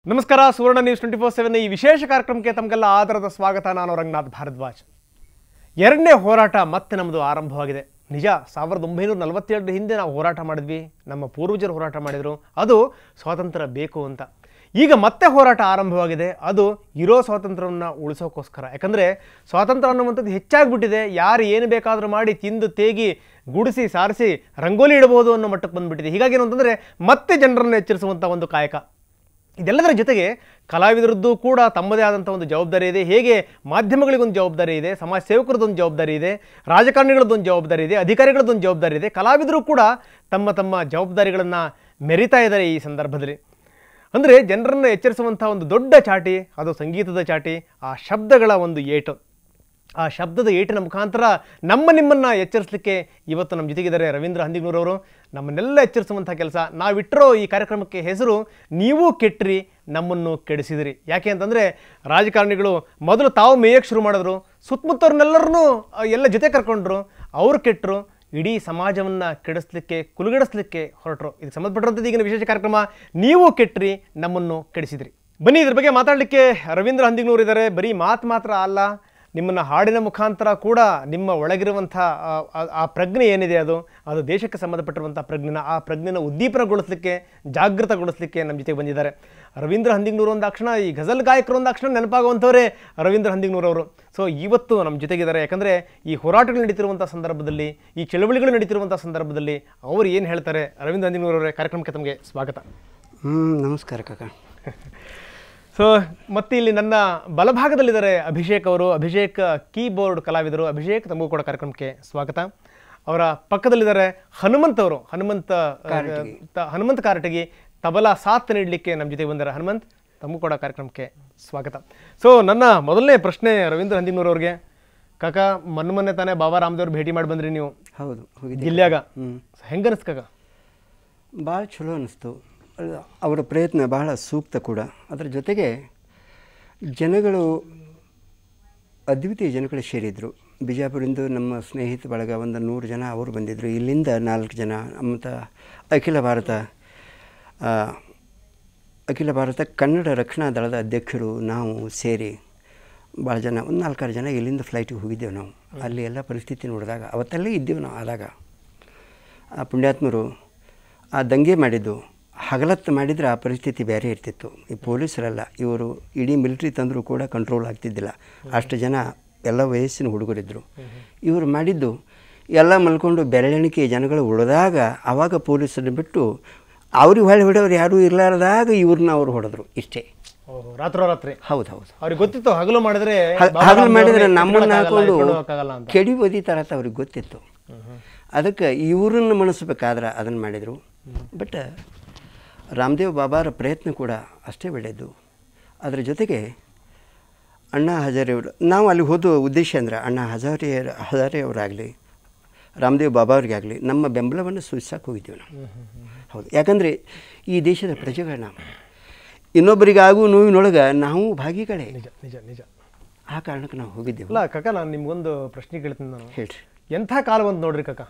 ನಮಸ್ಕಾರ Suvarna news twenty four seven ಈ ವಿಶೇಷ ಕಾರ್ಯಕ್ರಮಕ್ಕೆ ತಮಗೆಲ್ಲ ಆಧಾರದ ಸ್ವಾಗತ ನಾನು ರಂಗನಾಥ್ ಭಾರದ್ವಾಜ್ ಎರಡನೇ ಹೋರಾಟ ಮತ್ತೆ ನಮ್ಮದು ಆರಂಭವಾಗಿದೆ ನಿಜ ಸಾವಿರದ ಒಂಬೈನೂರ ನಲವತ್ತೇಳರ ಹಿಂದೆ ನಾವು ಹೋರಾಟ ಮಾಡಿದ್ವಿ ನಮ್ಮ ಪೂರ್ವಜರು ಹೋರಾಟ ಮಾಡಿದರು ಅದು ಸ್ವಾತಂತ್ರ್ಯ ಬೇಕು ಅಂತ ಈಗ ಮತ್ತೆ ಹೋರಾಟ ಆರಂಭವಾಗಿದೆ ಅದು ಇರೋ ಸ್ವಾತಂತ್ರ್ಯವನ್ನು ಉಳಿಸೋಕ್ಕೋಸ್ಕರ ಯಾಕಂದರೆ ಸ್ವಾತಂತ್ರ್ಯ ಅನ್ನುವಂಥದ್ದು ಹೆಚ್ಚಾಗ್ಬಿಟ್ಟಿದೆ ಯಾರು ಏನು ಬೇಕಾದರೂ ಮಾಡಿ ತಿಂದು ತೇಗಿ ಗುಡಿಸಿ ಸಾರಿಸಿ ರಂಗೋಲಿ ಇಡಬಹುದು ಅನ್ನೋ ಮಟ್ಟಕ್ಕೆ ಬಂದುಬಿಟ್ಟಿದೆ ಹೀಗಾಗಿ ಏನು ಅಂತಂದರೆ ಮತ್ತೆ ಜನರನ್ನು ಎಚ್ಚರಿಸುವಂಥ ಒಂದು ಕಾಯಕ ಇದೆಲ್ಲದರ ಜೊತೆಗೆ ಕಲಾವಿದರದ್ದು ಕೂಡ ತಮ್ಮದೇ ಆದಂಥ ಒಂದು ಜವಾಬ್ದಾರಿ ಇದೆ ಹೇಗೆ ಮಾಧ್ಯಮಗಳಿಗೊಂದು ಜವಾಬ್ದಾರಿ ಇದೆ ಸಮಾಜ ಸೇವಕರದೊಂದು ಜವಾಬ್ದಾರಿ ಇದೆ ರಾಜಕಾರಣಿಗಳದ್ದೊಂದು ಜವಾಬ್ದಾರಿ ಇದೆ ಅಧಿಕಾರಿಗಳದ್ದೊಂದು ಜವಾಬ್ದಾರಿ ಇದೆ ಕಲಾವಿದರು ಕೂಡ ತಮ್ಮ ತಮ್ಮ ಜವಾಬ್ದಾರಿಗಳನ್ನು ಮೆರಿತಾ ಇದ್ದಾರೆ ಈ ಸಂದರ್ಭದಲ್ಲಿ ಅಂದರೆ ಜನರನ್ನು ಎಚ್ಚರಿಸುವಂಥ ಒಂದು ದೊಡ್ಡ ಚಾಟಿ ಅದು ಸಂಗೀತದ ಚಾಟಿ ಆ ಶಬ್ದಗಳ ಒಂದು ಏಟು ಆ ಶಬ್ದದ ಏಟಿನ ಮುಖಾಂತರ ನಮ್ಮ ನಿಮ್ಮನ್ನು ಎಚ್ಚರಿಸಲಿಕ್ಕೆ ಇವತ್ತು ನಮ್ಮ ಜೊತೆಗಿದ್ದಾರೆ ರವೀಂದ್ರ ಹಂದಿಗ್ನೂರವರು ನಮ್ಮನ್ನೆಲ್ಲ ಎಚ್ಚರಿಸುವಂಥ ಕೆಲಸ ನಾವಿಟ್ಟಿರೋ ಈ ಕಾರ್ಯಕ್ರಮಕ್ಕೆ ಹೆಸರು ನೀವು ಕೆಟ್ಟ್ರಿ ನಮ್ಮನ್ನು ಕೆಡಿಸಿದಿರಿ ಯಾಕೆ ಅಂತಂದರೆ ರಾಜಕಾರಣಿಗಳು ಮೊದಲು ತಾವು ಮೇಯಕ್ಕೆ ಶುರು ಮಾಡಿದ್ರು ಸುತ್ತಮುತ್ತವ್ರನ್ನೆಲ್ಲರನ್ನೂ ಎಲ್ಲ ಜೊತೆ ಕರ್ಕೊಂಡ್ರು ಅವ್ರು ಕೆಟ್ಟರು ಇಡೀ ಸಮಾಜವನ್ನು ಕೆಡಿಸ್ಲಿಕ್ಕೆ ಕುಲುಗಡಿಸ್ಲಿಕ್ಕೆ ಹೊರಟರು ಇದಕ್ಕೆ ಸಂಬಂಧಪಟ್ಟಿರುವಂಥದ್ದು ಈಗಿನ ವಿಶೇಷ ಕಾರ್ಯಕ್ರಮ ನೀವು ಕೆಟ್ಟ್ರಿ ನಮ್ಮನ್ನು ಕೆಡಿಸಿದ್ರಿ ಬನ್ನಿ ಇದ್ರ ಬಗ್ಗೆ ಮಾತಾಡಲಿಕ್ಕೆ ರವೀಂದ್ರ ಹಂದಿಗ್ನೂರು ಇದ್ದಾರೆ ಬರೀ ಮಾತು ಮಾತ್ರ ಅಲ್ಲ ನಿಮ್ಮನ್ನು ಹಾಡಿನ ಮುಖಾಂತರ ಕೂಡ ನಿಮ್ಮ ಒಳಗಿರುವಂಥ ಆ- ಆ- ಆ ಪ್ರಜ್ಞೆ ಏನಿದೆ ಅದು ಅದು ದೇಶಕ್ಕೆ ಸಂಬಂಧಪಟ್ಟಿರುವಂಥ ಪ್ರಜ್ಞೆನ ಆ ಪ್ರಜ್ಞೆನ ಉದ್ದೀಪನಗೊಳಿಸಲಿಕ್ಕೆ ಜಾಗೃತಗೊಳಿಸಲಿಕ್ಕೆ ನಮ್ಮ ಜೊತೆಗೆ ಬಂದಿದ್ದಾರೆ ರವೀಂದ್ರ ಹಂದಿಗ್ನೂರು ಅಂದಾಕ್ಷಣ ಈ ಗಜಲ್ ಗಾಯಕರು ಅಂದಾಕ್ಷಣ ನೆನಪಾಗುವಂಥವರೇ ರವೀಂದ್ರ ಹಂದಿಗ್ನೂರು ಅವರು ಸೊ ಇವತ್ತು ನಮ್ಮ ಜೊತೆಗಿದ್ದಾರೆ ಯಾಕಂದರೆ ಈ ಹೋರಾಟಗಳು ನಡೀತಿರುವಂಥ ಸಂದರ್ಭದಲ್ಲಿ ಈ ಚಳವಳಿಗಳು ನಡೀತಿರುವಂಥ ಸಂದರ್ಭದಲ್ಲಿ ಅವರು ಏನು ಹೇಳ್ತಾರೆ ರವೀಂದ್ರ ಹಂದಿಗ್ನೂರು ಅವರೇ ಕಾರ್ಯಕ್ರಮಕ್ಕೆ ತಮಗೆ ಸ್ವಾಗತ ಹ್ಞೂ ನಮಸ್ಕಾರ ಕಾಕ ಸೊ ಮತ್ತೆ ಇಲ್ಲಿ ನನ್ನ ಬಲಭಾಗದಲ್ಲಿದ್ದಾರೆ ಅಭಿಷೇಕ್ ಅವರು ಅಭಿಷೇಕ್ ಕೀಬೋರ್ಡ್ ಕಲಾವಿದರು ಅಭಿಷೇಕ್ ತಮಗೂ ಕೂಡ ಕಾರ್ಯಕ್ರಮಕ್ಕೆ ಸ್ವಾಗತ ಅವರ ಪಕ್ಕದಲ್ಲಿದ್ದಾರೆ ಹನುಮಂತ್ ಅವರು ಹನುಮಂತ ಆ, ತ- ಹನುಮಂತ್ ಕಾರಟಗಿ ತಬಲಾ ಸಾಥ್ ನೀಡಲಿಕ್ಕೆ ನಮ್ಮ ಜೊತೆ ಬಂದರೆ ಹನುಮಂತ್ ತಮಗೂ ಕೂಡ ಕಾರ್ಯಕ್ರಮಕ್ಕೆ ಸ್ವಾಗತ ಸೊ ನನ್ನ ಮೊದಲನೇ ಪ್ರಶ್ನೆ ರವೀಂದ್ರ ಹಂದಿನೂರ್ ಅವ್ರಿಗೆ ಕಾಕ ಮೊನ್ನೆ ಮೊನ್ನೆ ತಾನೇ ಬಾಬಾ ರಾಮದೇವ್ರು ಭೇಟಿ ಮಾಡಿ ಬಂದ್ರಿ ನೀವು ಹೌದು ಹೋಗಿದ್ದೆ ಗಿಲ್ಯಾಗ ಹ್ಞೂ ಹೆಂಗನ್ಸ್ ಕಾಕ ಭಾಳ ಚಲೋ ಅನ್ನಿಸ್ತು ಅದು ಅವರ ಪ್ರಯತ್ನ ಬಹಳ ಸೂಕ್ತ ಕೂಡ ಅದರ ಜೊತೆಗೆ ಜನಗಳು ಅದ್ವಿತೀಯ ಜನಗಳು ಸೇರಿದರು ಬಿಜಾಪುರಿಂದ ನಮ್ಮ ಸ್ನೇಹಿತ ಬಳಗ ಒಂದು ನೂರು ಜನ ಅವರು ಬಂದಿದ್ದರು ಇಲ್ಲಿಂದ ನಾಲ್ಕು ಜನ ಮತ್ತು ಅಖಿಲ ಭಾರತ ಆ, ಅಖಿಲ ಭಾರತ ಕನ್ನಡ ರಕ್ಷಣಾ ದಳದ ಅಧ್ಯಕ್ಷರು ನಾವು ಸೇರಿ ಭಾಳ ಜನ ಒಂದು ನಾಲ್ಕಾರು ಜನ ಇಲ್ಲಿಂದ ಫ್ಲೈಟಿಗೆ ಹೋಗಿದ್ದೆವು ನಾವು ಅಲ್ಲಿ ಎಲ್ಲ ಪರಿಸ್ಥಿತಿ ನೋಡಿದಾಗ ಅವತ್ತಲ್ಲೇ ಇದ್ದೆವು ನಾವು ಆದಾಗ ಆ ಪುಣ್ಯಾತ್ಮರು ಆ ದಂಗೆ ಮಾಡಿದ್ದು ಹಗಲತ್ತು ಮಾಡಿದರೆ ಆ ಪರಿಸ್ಥಿತಿ ಬೇರೆ ಇರ್ತಿತ್ತು ಈ ಪೊಲೀಸರಲ್ಲ ಇವರು ಇಡೀ ಮಿಲಿಟ್ರಿ ತಂದರೂ ಕೂಡ ಕಂಟ್ರೋಲ್ ಆಗ್ತಿದ್ದಿಲ್ಲ ಅಷ್ಟು ಜನ ಎಲ್ಲ ವಯಸ್ಸಿನ ಹುಡುಗರಿದ್ದರು ಇವರು ಮಾಡಿದ್ದು ಎಲ್ಲ ಮಲ್ಕೊಂಡು ಬೆರಳೆಣಿಕೆ ಜನಗಳು ಉಳಿದಾಗ ಆವಾಗ ಪೊಲೀಸರನ್ನ ಬಿಟ್ಟು ಅವ್ರಿಗೆ ಹೊಳೆ ಹೊಡೆಯವ್ರು ಯಾರೂ ಇರಲಾರ್ದಾಗ ಇವ್ರನ್ನ ಅವ್ರು ಹೊಡೆದ್ರು ಇಷ್ಟೇ ಓಹೋ ರಾತ್ರೋರಾತ್ರಿ ಹೌದು ಹೌದು ಅವ್ರಿಗೆ ಗೊತ್ತಿತ್ತು ಹಗಲು ಮಾಡಿದ್ರೆ ಹ- ಬಾಬಾ ಹಗಲು ರಾಮದೇವ್ರನ್ನ ಮಾಡಿದರೆ ಎತ್ತಿ ನಮ್ಮನ್ನು ಬಿಡಕ್ಕಾಗಲ್ಲ, ಹಾಕೊಂಡು ಎತ್ಕೊಂಡು ಹೋಗಕ್ಕಾಗಲ್ಲ ಅಂತ ಕೆಡಿ ಒದಿತಾರ ಅಂತ ಅವ್ರಿಗೆ ಗೊತ್ತಿತ್ತು ಅದಕ್ಕೆ ಇವ್ರನ್ನ ಮಣಿಸ್ಬೇಕಾದ್ರೆ ಅದನ್ನು ಮಾಡಿದರು ಬಟ್ ರಾಮದೇವ್ ಬಾಬಾರ ಪ್ರಯತ್ನ ಕೂಡ ಅಷ್ಟೇ ಒಳ್ಳೆಯದು ಅದರ ಜೊತೆಗೆ ಅಣ್ಣಾ ಹಜಾರೆಯವರು ನಾವು ಅಲ್ಲಿ ಹೋದ ಉದ್ದೇಶ ಅಂದ್ರೆ ಅಣ್ಣಾ ಹಜಾರೆ ಹಜಾರೆಯವರಾಗಲಿ ರಾಮದೇವ್ ಬಾಬಾ ಅವರಿಗಾಗಲಿ ನಮ್ಮ ಬೆಂಬಲವನ್ನು ಸೂಚಿಸಕ್ಕೆ ಹೋಗಿದ್ದೀವಿ ನಾವು ಹೌದು ಯಾಕಂದರೆ ಈ ದೇಶದ ಪ್ರಜೆಗಳು ನಾವು ಇನ್ನೊಬ್ಬರಿಗಾಗೂ ನೋವಿನೊಳಗೆ ನಾವು ಭಾಗಿಗಳೇ ನಿಜ ನಿಜ ನಿಜ ಆ ಕಾರಣಕ್ಕೆ ನಾವು ಹೋಗಿದ್ದೆವು ಅಲ್ಲ ಕಾಕ ನಾನು ನಿಮ್ಗೊಂದು ಪ್ರಶ್ನೆ ಕೇಳ್ತೀನಿ ನಾನು ಹೇಳ್ರಿ ಎಂಥ ಕಾಲ ಬಂದು ನೋಡ್ರಿ ಕಾಕ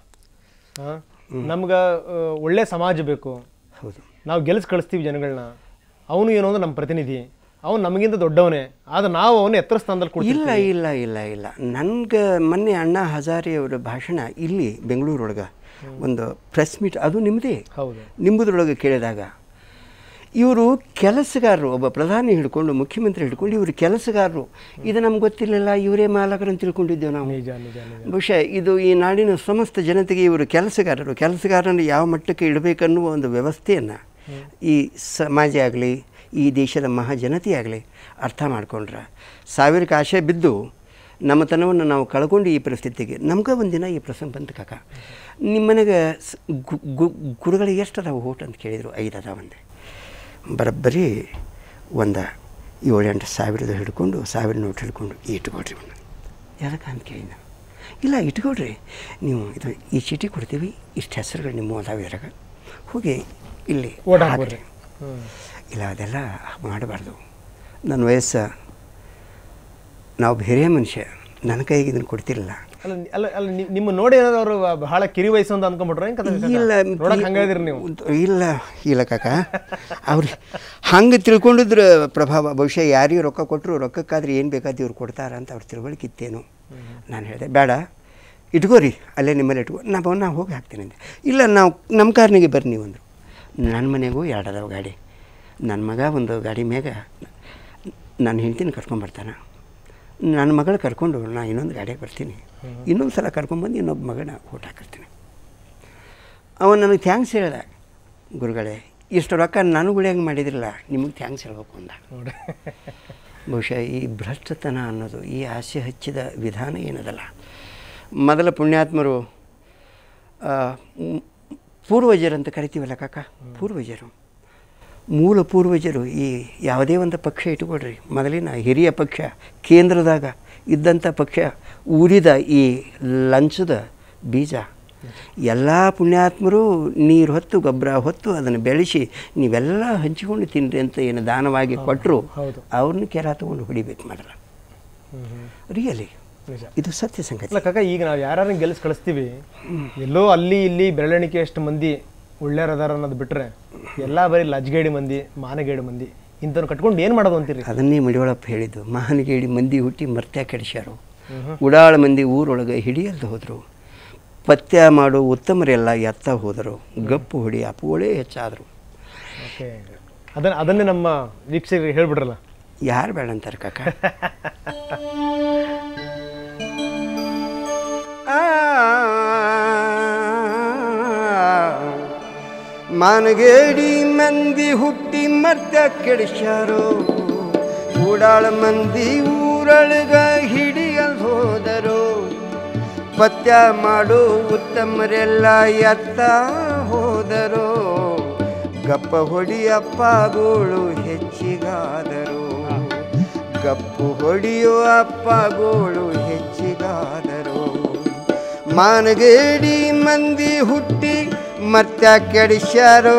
ನಮ್ಗೆ ಒಳ್ಳೆ ಸಮಾಜ ಬೇಕು ಹೌದು ನಾವು ಗೆಲ್ಸ್ ಕಳಿಸ್ತೀವಿ ಜನಗಳನ್ನ ಅವನು ಏನು ಅಂದ್ರೆ ನಮ್ಮ ಪ್ರತಿನಿಧಿ ಅವನು ನಮಗಿಂತ ದೊಡ್ಡವನೇ ಆದ್ರೆ ನಾವು ಅವನು ಎತ್ತರ ಸ್ಥಾನದಲ್ಲಿ ಕೊಡ್ತೀವಿ ಇಲ್ಲ ಇಲ್ಲ ಇಲ್ಲ ಇಲ್ಲ ನನ್ಗೆ ಮೊನ್ನೆ ಅಣ್ಣಾ ಹಜಾರೆಯವರ ಭಾಷಣ ಇಲ್ಲಿ ಬೆಂಗಳೂರೊಳಗೆ ಒಂದು ಪ್ರೆಸ್ ಮೀಟ್ ಅದು ನಿಮ್ಮದೇ ಹೌದು ನಿಮ್ಮದ್ರೊಳಗೆ ಕೇಳಿದಾಗ ಇವರು ಕೆಲಸಗಾರರು ಒಬ್ಬ ಪ್ರಧಾನಿ ಹಿಡ್ಕೊಂಡು ಮುಖ್ಯಮಂತ್ರಿ ಹಿಡ್ಕೊಂಡು ಇವರು ಕೆಲಸಗಾರರು ಇದು ನಮ್ಗೆ ಗೊತ್ತಿರಲಿಲ್ಲ ಇವರೇ ಮಾಲಕರನ್ನು ತಿಳ್ಕೊಂಡಿದ್ದೇವೆ ನಾವು ನಿಜ ನಿಜ ನಿಜ ಬಹುಶಃ ಇದು ಈ ನಾಡಿನ ಸಮಸ್ತ ಜನತೆಗೆ ಇವರು ಕೆಲಸಗಾರರು ಕೆಲಸಗಾರನ ಯಾವ ಮಟ್ಟಕ್ಕೆ ಇಡಬೇಕನ್ನುವ ಒಂದು ವ್ಯವಸ್ಥೆಯನ್ನು ಈ ಸಮಾಜ ಆಗಲಿ ಈ ದೇಶದ ಮಹಾಜನತೆ ಆಗಲಿ ಅರ್ಥ ಮಾಡ್ಕೊಂಡ್ರೆ ಸಾವಿರಕ್ಕೆ ಆಶೆ ಬಿದ್ದು ನಮ್ಮತನವನ್ನು ನಾವು ಕಳ್ಕೊಂಡು ಈ ಪರಿಸ್ಥಿತಿಗೆ ನಮ್ಗೆ ಒಂದಿನ ಈ ಪ್ರಸಂಗ ಬಂತು ಕಾಕ ನಿಮ್ಮ ಮನೆಗೆ ಸ್- ಗು- ಗು- ಗುರುಗಳಿಗೆ ಎಷ್ಟು ಅದಾವ ಓಟ್ ಅಂತ ಕೇಳಿದರು ಐದು ಅದಾವ ಅಂದೆ ಬರೋಬ್ಬರಿ ಒಂದು ಏಳು ಎಂಟು ಸಾವಿರದ ಹಿಡ್ಕೊಂಡು ಸಾವಿರ ನೋಟ್ ಹಿಡ್ಕೊಂಡು ಇಟ್ಕೊಳ್ರಿ ಒಂದು ಯಾರಕ್ಕೆ ಅಂತ ಕೇಳಿ ನಾನು ಇಲ್ಲ ಇಟ್ಕೊಳ್ರಿ ನೀವು ಇದು ಈ ಚೀಟಿ ಕೊಡ್ತೀವಿ ಇಷ್ಟು ಹೆಸರುಗಳು ನಿಮ್ಮ ಅದಾವ ಇದ್ರಾಗ ಹೋಗಿ ಇಲ್ಲಿ ಓಟ್ ಹಾಕ್ರಿ. ಹಾಕ್ಬಿಡ್ರಿ ಹ್ಮ್. ಇಲ್ಲ ಅದೆಲ್ಲ ಮಾಡಬಾರ್ದು ನನ್ನ ವಯಸ್ಸು ನಾವು ಬೇರೆ ಮನುಷ್ಯ ನನ್ನ ಕೈಗೆ ಇದನ್ನು ಕೊಡ್ತಿರಲಿಲ್ಲ ಅಲ್ಲ ನಿ- ಅಲ್ಲ ಅಲ್ಲ ನಿ- ನಿಮ್ಮ ನೋಡಿ ಏನಾದ್ರು ಅವರು ಬಹಳ ಕಿರಿ ವಯಸ್ಸು ಅಂತ ಅನ್ಕೊಂಡ್ಬಿಟ್ರೆ ಹೆಂಗ್ ಕಥೆ ಕಾಕ? ಇಲ್ಲ ನೋಡಕ್ ಹಂಗದಿರಿ ನೀವು ಇಲ್ಲ ಇಲ್ಲ ಕಾಕ ಅವ್ರು ಹಂಗೆ ತಿಳ್ಕೊಂಡಿದ್ರ ಪ್ರಭಾವ ಬಹುಶಃ ಯಾರಿಗೆ ರೊಕ್ಕ ಕೊಟ್ಟರು ರೊಕ್ಕಕ್ಕಾದ್ರೆ ಏನು ಬೇಕಾದ್ರೆ ಇವ್ರು ಕೊಡ್ತಾರ ಅಂತ ಅವ್ರ ತಿಳುವಳಿಕೆ ಇತ್ತೇನು ನಾನು ಹೇಳಿದೆ ಬೇಡ ಇಟ್ಕೋರಿ ಅಲ್ಲೇ ನಿಮ್ಮಲ್ಲಿ ಇಟ್ಕೋ ನಾವು ನಾ ಹೋಗಿ ಹಾಕ್ತೀನಿ ಅಂದೆ ಇಲ್ಲ ನಾವು ನಮ್ಮ ಕಾರ್ನಿಗೆ ಬರ್ರಿ ನೀವು ಅಂದರು ನನ್ನ ಮನೆಗೂ ಎರಡು ಅದಾವ ಗಾಡಿ ನನ್ನ ಮಗ ಒಂದು ಗಾಡಿ ಮ್ಯಾಗ ನನ್ನ ಹೆಂಡ್ತಿನ ಕರ್ಕೊಂಬರ್ತಾನೆ ನನ್ನ ಮಗಳು ಕರ್ಕೊಂಡು ನಾ ಇನ್ನೊಂದು ಗಾಡಿಗೆ ಬರ್ತೀನಿ ಇನ್ನೊಂದು ಸಲ ಕರ್ಕೊಂಬಂದು ಇನ್ನೊಬ್ಬ ಮಗನ ಊಟ ಹಾಕಿರ್ತೀನಿ ಅವನು ನನಗೆ ಥ್ಯಾಂಕ್ಸ್ ಹೇಳ್ದ ಗುರುಗಳೇ ಇಷ್ಟು ರೊಕ್ಕ ನನಗೂ ಹೆಂಗೆ ಮಾಡಿದ್ರಲ್ಲ ನಿಮಗೆ ಥ್ಯಾಂಕ್ಸ್ ಹೇಳ್ಬೇಕು ಅಂದ ನೋಡಿ ಬಹುಶಃ ಈ ಭ್ರಷ್ಟತನ ಅನ್ನೋದು ಈ ಆಸೆ ಹಚ್ಚಿದ ವಿಧಾನ ಏನದಲ್ಲ ಮೊದಲ ಪುಣ್ಯಾತ್ಮರು ಆ, ಮ್- ಪೂರ್ವಜರಂತ ಕರಿತೀವಲ್ಲ ಕಾಕ ಪೂರ್ವಜರು ಮೂಲ ಪೂರ್ವಜರು ಈ ಯಾವುದೇ ಒಂದು ಪಕ್ಷ ಇಟ್ಕೊಳ್ರಿ ಮೊದಲಿನ ಹಿರಿಯ ಪಕ್ಷ ಕೇಂದ್ರದಾಗ ಇದ್ದಂಥ ಪಕ್ಷ ಊರಿದ ಈ ಲಂಚದ ಬೀಜ ಎಲ್ಲ ಪುಣ್ಯಾತ್ಮರು ನೀರು ಹೊತ್ತು ಗೊಬ್ಬರ ಹೊತ್ತು ಅದನ್ನು ಬೆಳೆಸಿ ನೀವೆಲ್ಲ ಹಂಚಿಕೊಂಡು ತಿನ್ನಿರಿ ಅಂತ ಏನು ದಾನವಾಗಿ ಕೊಟ್ಟರು ಹೌದು. ಅವ್ರನ್ನ ಕೆರ ತಗೊಂಡು ಹೊಡಿಬೇಕು ಮಾಡಲ್ಲ ಹ್ಮ್ ಹ್ಮ್. ರಿಯಲಿ ನಿಜ ಇದು ಸತ್ಯ ಸಂಗತಿ ಅಲ್ಲ ಕಾಕ ಈಗ ನಾವು ಯಾರನ್ನ ಗೆಲ್ಸ್ ಕಳಿಸ್ತೀವಿ ಎಲ್ಲೋ ಅಲ್ಲಿ ಇಲ್ಲಿ ಬೆರಳೆಣಿಕೆ ಅಷ್ಟು ಮಂದಿ ಒಳ್ಳೆಯರದಾರ ಅನ್ನೋದು ಬಿಟ್ರೆ ಎಲ್ಲ ಬರೀ ಲಜ್ಗೇಡಿ ಮಂದಿ ಮಾನಗೇಡಿ ಮಂದಿ ಇಂಥವ್ರು ಕಟ್ಕೊಂಡು ಏನು ಮಾಡೋದು ಅಂತೀರಿ ಅದನ್ನೇ ಮಡಿಯೊಳಪ್ಪ ಹೇಳಿದ್ದು ಮಹಾನಗೇಡಿ ಮಂದಿ ಹುಟ್ಟಿ ಮರ್ತ್ಯ ಕೆಡಿಸ್ಯಾರು ಉಡಾಳ ಮಂದಿ ಊರೊಳಗೆ ಹಿಡಿಯಲ್ದು ಹೋದರು ಪಥ್ಯ ಮಾಡೋ ಉತ್ತಮರೆಲ್ಲ ಎತ್ತ ಹೋದರು ಗಪ್ಪು ಹೊಡಿ ಅಪುಗಳೇ ಹೆಚ್ಚಾದರು ಓಕೆ ಅದನ್ನ ಅದನ್ನೇ ನಮ್ಮ ವೀಕ್ಷಕರಿಗೆ ಹೇಳ್ಬಿಡ್ರಲ್ಲ ಯಾರು ಬೇಡ ಅಂತಾರೆ ಕಾಕ ಮಾನಗೇಡಿ ಮಂದಿ ಹುಟ್ಟಿ ಮರ್ತ ಕೆಡಿಸ್ಯಾರೋ ಉಡಾಳ ಮಂದಿ ಊರೊಳಗ ಹಿಡಿಯಲ್ ಹೋದರು ಪತ್ಯ ಮಾಡೋ ಉತ್ತಮರೆಲ್ಲ ಎತ್ತ ಹೋದರು ಗಪ್ಪ ಹೊಡಿಯಪ್ಪಗಳು ಹೆಚ್ಚಿಗಾದರು ಗಪ್ಪು ಹೊಡಿಯೋ ಅಪ್ಪಗಳು ಹೆಚ್ಚಿಗಾದರು ಮಾನಗೇಡಿ ಮಂದಿ ಹುಟ್ಟಿ ಮರ್ತ್ಯ ಕೆಡಿಸ್ಯಾರೋ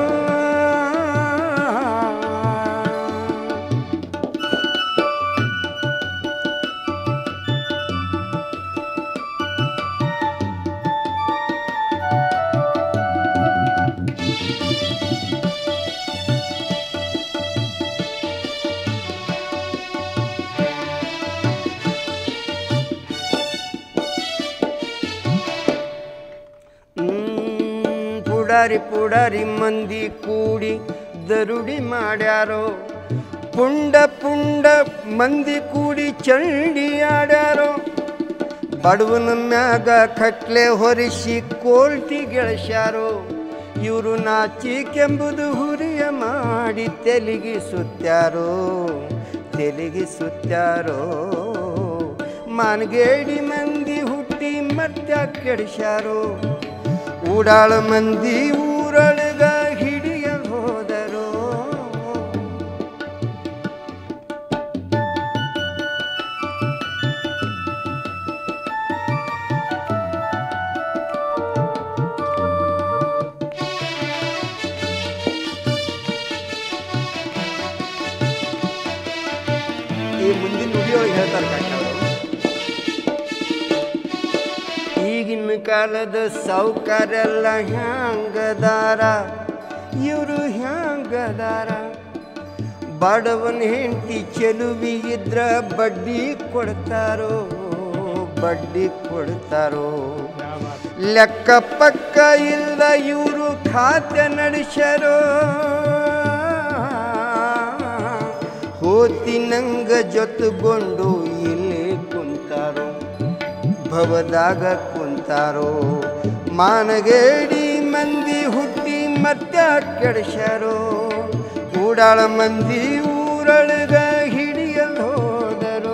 ಹ್ಮ್, ಪುಡಾರಿ ಪುಡಾರಿ ಮಂದಿ ಕೂಡಿ ದರುಡಿ ಮಾಡ್ಯಾರೋ ಪುಂಡ ಪುಂಡ ಮಂದಿ ಕೂಡಿ ಚಂಡಿ ಆಡ್ಯಾರೋ ಬಡವನ ಮ್ಯಾಗ ಕಟ್ಲೆ ಹೊರಿಸಿ ಕೋಲ್ಟಿ ಗೆಳಸ್ಯಾರೋ ಇವರು ನಾಚಿಕೆಂಬುದು ಹುರಿಯ ಮಾಡಿ ತೆಲಿಗೆ ಸುತ್ಯಾರೋ ತೆಲಿಗೆ ಸುತ್ಯಾರೋ ಮಾನಗೇಡಿ ಮಂದಿ ಹುಟ್ಟಿ ಮರ್ತ್ಯ ಕೆಡಿಸ್ಯಾರೋ ಊಡಾಳ ಮಂದಿ ಊರೊಳಗ ಹಿಡಿಯ ಹೋದರು ಈ ಮುಂದಿನ ನುಡಿಯೊಳಗೆ ಹೇಳ್ತಾರೆ ಕಾಕ ಅವರು ಈಗಿನ ಕಾಲದ ಸಾವುಕಾರೆಲ್ಲ ಹ್ಯಾಂಗದಾರ ಇವರು ಹ್ಯಾಂಗದಾರ ಬಡವನ ಹೆಂಡತಿ ಚೆಲುವಿ ಇದ್ರ ಬಡ್ಡಿ ಕೊಡ್ತಾರೋ ಬಡ್ಡಿ ಕೊಡ್ತಾರೋ ಲೆಕ್ಕ ಪಕ್ಕ ಇಲ್ಲ ಇವರು ಖಾತೆ ನಡೆಸರೋ ಹೋತಿನಂಗ ಜೊತೆಗೊಂಡು ಇಲ್ಲಿ ಕುಂತಾರೋ ಭವದಾಗ ಕುಂತಾರೋ ಮಾನಗೇಡಿ ಮಂದಿ ಹುಟ್ಟಿ ಮತ್ತೆ ಕೆಡಿಸ್ಯಾರೋ ಕೂಡಾಳ ಮಂದಿ ಊರೊಳಗ ಹಿಡಿಯಲು ಹೋದರು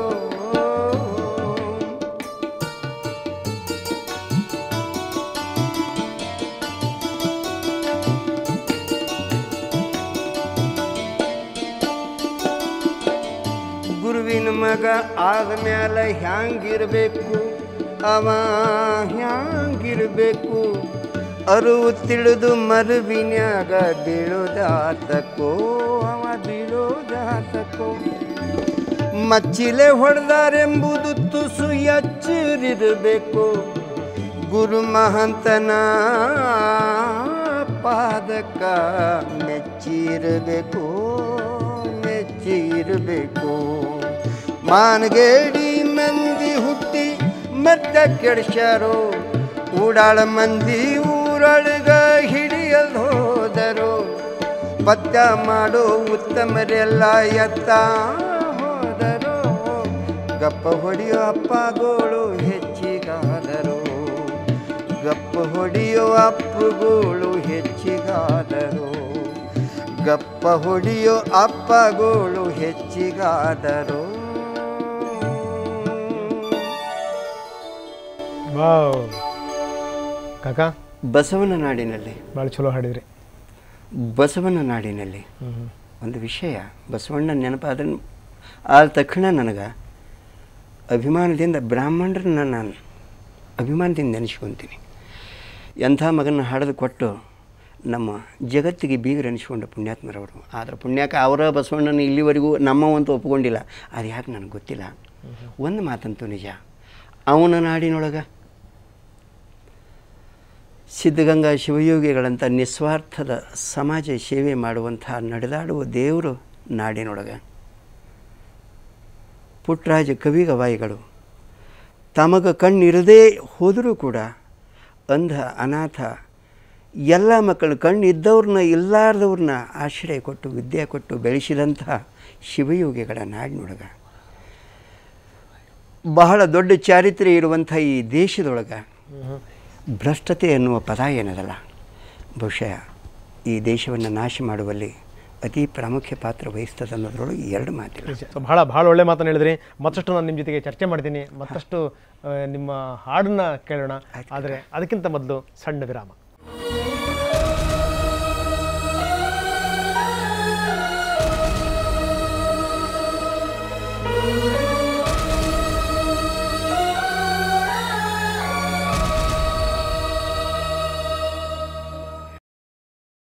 ಗುರುವಿನ ಮಗ ಆದ್ಮ್ಯಾಲ ಹ್ಯಾಂಗಿರ್ಬೇಕು ಅವ ಹ್ಯಾಂಗಿರ್ಬೇಕು ಅರುವು ತಿಳಿದು ಮರುವಿನ್ಯಾಗ ಬೀಳೋದಾತಕೋ ಅವ ಬೀಳೋದಾತಕೋ ಮಚ್ಚಿಲೆ ಹೊಡೆದಾರೆಂಬುದು ತುಸು ಎಚ್ಚರಿರಬೇಕು ಗುರು ಮಹಂತನ ಪಾದಕ ಮೆಚ್ಚಿರಬೇಕು ಮೆಚ್ಚಿರಬೇಕು ಮಾನಗೇಡಿ ಮಂದಿ ಹುಟ್ಟಿ ಮತ್ತೆ ಕೆಡ್ಸ್ಯಾರೋ ಊಡಾಳ ಮಂದಿ ಊರೊಳಗ ಹಿಡಿಯಲ್ ಹೋದರು ಪದ್ಯ ಮಾಡೋ ಉತ್ತಮರೆಲ್ಲ ಎತ್ತ ಹೋದರು ಗಪ್ಪ ಹೊಡೆಯೋ ಅಪ್ಪಗಳು ಹೆಚ್ಚಿಗಾದರು ಗಪ್ಪ ಹೊಡೆಯೋ ಅಪ್ಪಗಳು ಹೆಚ್ಚಿಗಾದರು ಗಪ್ಪ ಹೊಡೆಯೋ ಅಪ್ಪಗಳು ಹೆಚ್ಚಿಗಾದರು ವಾವ್ ಕಾಕ ಬಸವನ ನಾಡಿನಲ್ಲಿ ಭಾಳ ಚಲೋ ಹಾಡಿದ್ರಿ ಬಸವನ ನಾಡಿನಲ್ಲಿ ಹ್ಞೂ ಒಂದು ವಿಷಯ ಬಸವಣ್ಣ ನೆನಪಾದ ಆದ ತಕ್ಷಣ ನನಗೆ ಅಭಿಮಾನದಿಂದ ಬ್ರಾಹ್ಮಣರನ್ನ ನಾನು ಅಭಿಮಾನದಿಂದ ನೆನೆಸ್ಕೊತೀನಿ ಎಂಥ ಮಗನ ಹಾಡದು ಕೊಟ್ಟು ನಮ್ಮ ಜಗತ್ತಿಗೆ ಬೀಗರು ಅನಿಸ್ಕೊಂಡು ಪುಣ್ಯಾತ್ಮರವರು ಆದರೆ ಪುಣ್ಯಾಕ ಅವರ ಬಸವಣ್ಣನ ಇಲ್ಲಿವರೆಗೂ ನಮ್ಮವಂತೂ ಒಪ್ಕೊಂಡಿಲ್ಲ ಅದು ಯಾಕೆ ನನಗೆ ಗೊತ್ತಿಲ್ಲ ಒಂದು ಮಾತಂತೂ ನಿಜ ಅವನ ನಾಡಿನೊಳಗೆ ಸಿದ್ಧಗಂಗಾ ಶಿವಯೋಗಿಗಳಂಥ ನಿಸ್ವಾರ್ಥದ ಸಮಾಜ ಸೇವೆ ಮಾಡುವಂಥ ನಡೆದಾಡುವ ದೇವರು ನಾಡಿನೊಳಗೆ ಪುಟ್ಟರಾಜ ಕವಿಗವಾಯಿಗಳು ತಮಗ ಕಣ್ಣಿರದೇ ಹೋದರೂ ಕೂಡ ಅಂಧ ಅನಾಥ ಎಲ್ಲ ಮಕ್ಕಳು ಕಣ್ಣು ಇದ್ದವ್ರನ್ನ ಇಲ್ಲಾರ್ದವ್ರನ್ನ ಆಶ್ರಯ ಕೊಟ್ಟು ವಿದ್ಯೆ ಕೊಟ್ಟು ಬೆಳೆಸಿದಂಥ ಶಿವಯೋಗಿಗಳ ನಾಡಿನೊಳಗೆ ಬಹಳ ದೊಡ್ಡ ಚಾರಿತ್ರ್ಯ ಇರುವಂಥ ಈ ದೇಶದೊಳಗೆ ಭ್ರಷ್ಟತೆ ಎನ್ನುವ ಪದ ಏನದಲ್ಲ ಬಹುಶಃ ಈ ದೇಶವನ್ನು ನಾಶ ಮಾಡುವಲ್ಲಿ ಅತಿ ಪ್ರಾಮುಖ್ಯ ಪಾತ್ರ ವಹಿಸ್ತದೆ ಅನ್ನೋದ್ರೊಳಗೆ ಎರಡು ಮಾತಿಲ್ಲ ನಿಜ ಸೊ ಭಾಳ ಭಾಳ ಒಳ್ಳೆ ಮಾತನ್ನು ಹೇಳಿದ್ರಿ ಮತ್ತಷ್ಟು ನಾನು ನಿಮ್ಮ ಜೊತೆಗೆ ಚರ್ಚೆ ಮಾಡ್ತೀನಿ ಮತ್ತಷ್ಟು ಆ, ನಿಮ್ಮ ಹಾಡನ್ನ ಕೇಳೋಣ ಆದರೆ ಅದಕ್ಕಿಂತ ಮೊದಲು ಸಣ್ಣ ವಿರಾಮ